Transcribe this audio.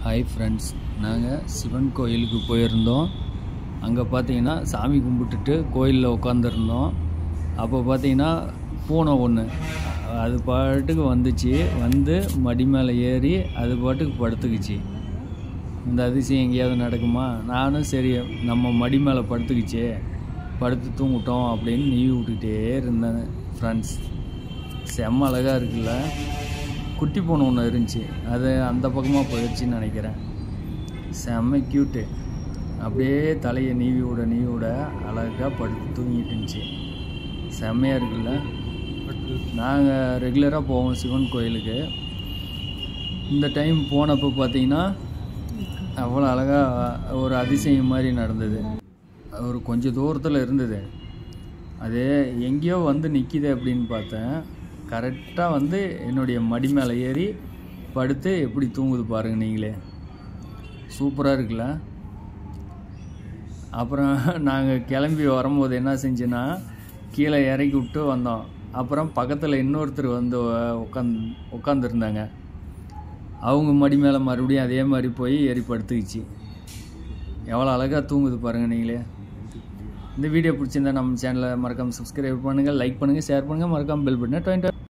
hi friends நாங்கள் சிவன் கோயிலுக்கு போயிருந்தோம் அங்கே பார்த்தீங்கன்னா சாமி கும்பிட்டுட்டு கோயிலில் உட்காந்துருந்தோம் அப்போ பார்த்தீங்கன்னா பூனை ஒன்று அது பாட்டுக்கு வந்துச்சு வந்து மடி மேலே ஏறி அது பாட்டுக்கு படுத்துக்குச்சு இந்த அதிசயம் எங்கேயாவது நடக்குமா நானும் சரி நம்ம மடி மேலே படுத்துக்குச்சே படுத்து தூங்கிட்டோம் அப்படின்னு நீவி விட்டுக்கிட்டே இருந்தேன் ஃப்ரெண்ட்ஸ் செம்ம அழகாக இருக்குல்ல குட்டி பூனை ஒன்று இருந்துச்சு அது அந்த பக்கமாக போயிடுச்சின்னு நினைக்கிறேன் செம்ம க்யூட்டு அப்படியே தலையை நீவி விட நீவி விட அழகாக படுத்து தூங்கிட்டு இருந்துச்சு செம்மையாக இருக்குல்ல நாங்கள் ரெகுலராக போவோம் சிவன் கோயிலுக்கு இந்த டைம் போனப்போ பார்த்தீங்கன்னா அவ்வளோ அழகாக ஒரு அதிசயம் மாதிரி நடந்தது ஒரு கொஞ்சம் தூரத்தில் இருந்தது அது எங்கேயோ வந்து நிற்கிது அப்படின்னு பார்த்தேன் கரெக்டாக வந்து என்னுடைய மடி மேலே ஏறி படுத்து எப்படி தூங்குது பாருங்க நீங்களே சூப்பராக இருக்குல்ல அப்புறம் நாங்கள் கிளம்பி வரும்போது என்ன செஞ்சோன்னா கீழே இறக்கி விட்டு வந்தோம் அப்புறம் பக்கத்தில் இன்னொருத்தர் வந்து உட்காந்து உட்காந்துருந்தாங்க அவங்க மடி மேலே மறுபடியும் அதே மாதிரி போய் ஏறி படுத்துக்கிச்சு எவ்வளோ அழகாக தூங்குது பாருங்கள் நீங்களே இந்த வீடியோ பிடிச்சிருந்தா நம்ம சேனலை மறக்காமல் சப்ஸ்கிரைப் பண்ணுங்கள் லைக் பண்ணுங்கள் ஷேர் பண்ணுங்கள் மறக்காமல் பெல் பட்டனை டுவெண்ட்டி